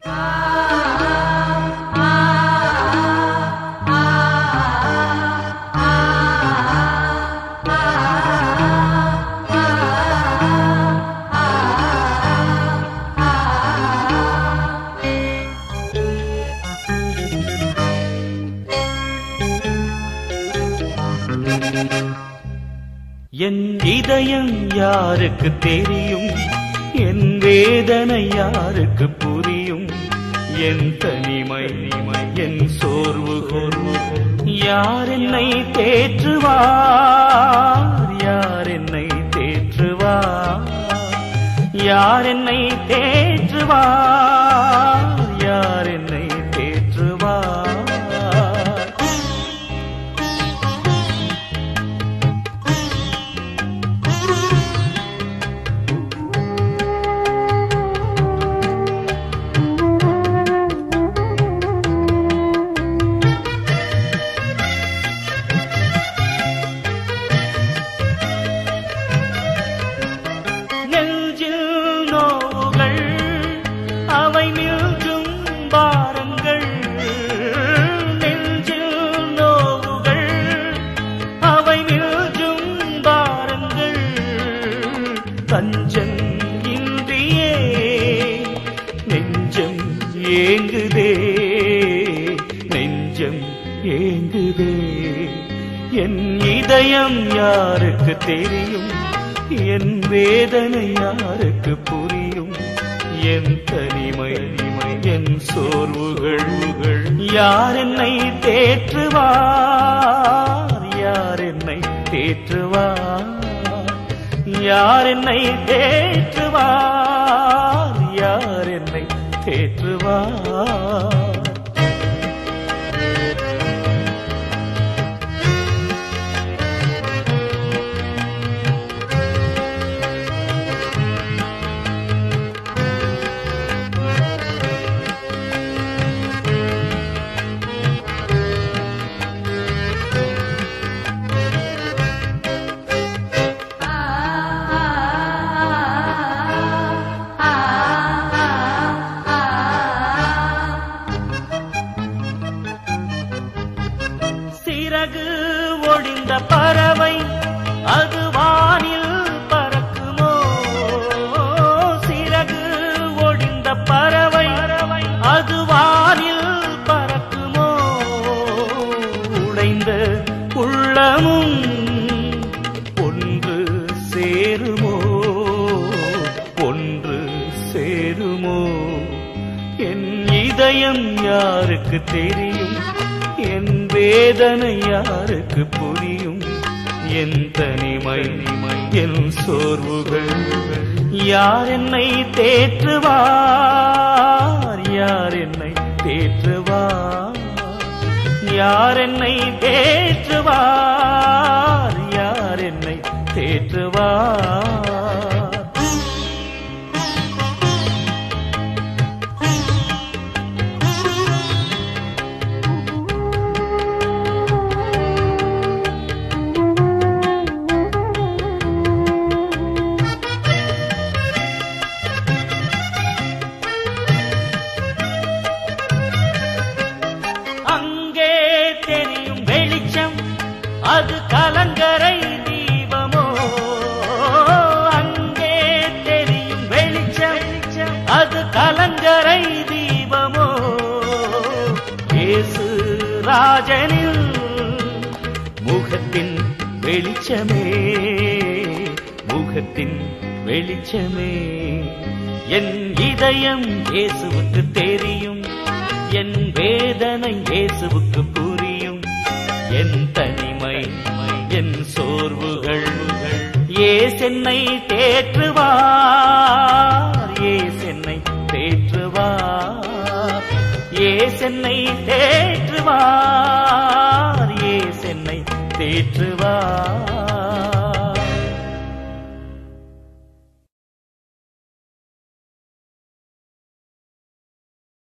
என் இதயம் யாருக்கு தெரியும் என் வேதனை யாருக்கு புரியும் என் தனிமை என் சோர்வு யார் என்னை தேற்றுவார் யார் என்னை தேற்றுவார் யார் என்னை தேற்றுவார் யார் என்னை தேற்றுவார் நெஞ்சில் நோவுகள் அவை நில்கும் பாரங்கள் நெஞ்சில் நோவுகள் அவை நில்கும் பாரங்கள் தஞ்சம் இன்றியே நெஞ்சம் ஏங்குதே நெஞ்சம் ஏங்குதே என் இதயம் யாருக்கு தெரியும் என் வேதனை யாருக்கு புரியும் என் தனிமை என் சோர்வுகள் யார் என்னை தேற்றுவார் யார் என்னை தேற்றுவார் யார் என்னை தேற்றுவார் யார் என்னை தேற்றுவார் சிறகு ஒடிந்த பறவை அது வானில் பறக்குமோ சிறகு ஒடிந்த பறவை அது வானில் பறக்குமோ உடைந்த உள்ளமும் ஒன்று சேருமோ ஒன்று சேருமோ என் இதயம் யாருக்கு தெரியும் என் வேதனை யாருக்கு புரியும் என் தனிமை என் சோர்வுகள் யார் என்னை தேற்றுவார் யார் என்னை தேற்றுவார் யார் என்னை தேற்றுவார் யார் என்னை தேற்றுவார் அங்கே தெரியும் வெளிச்சம் அது கலங்கரை தீபமோ அங்கே தெரியும் வெளிச்சம் அது கலங்கரை தீபமோ இயேசு ராஜனில் முகத்தின் வெளிச்சமே முகத்தின் வெளிச்சமே என் இதயம் இயேசுவுக்கு தெரியும் என் வேதனை இயேசுவுக்கு புரியும் என் தனிமை என் சோர்வுகள் ஏசென்னை தேற்றுவார் ஏசென்னை தேற்றுவார் ஏசென்னை தேற்றுவார்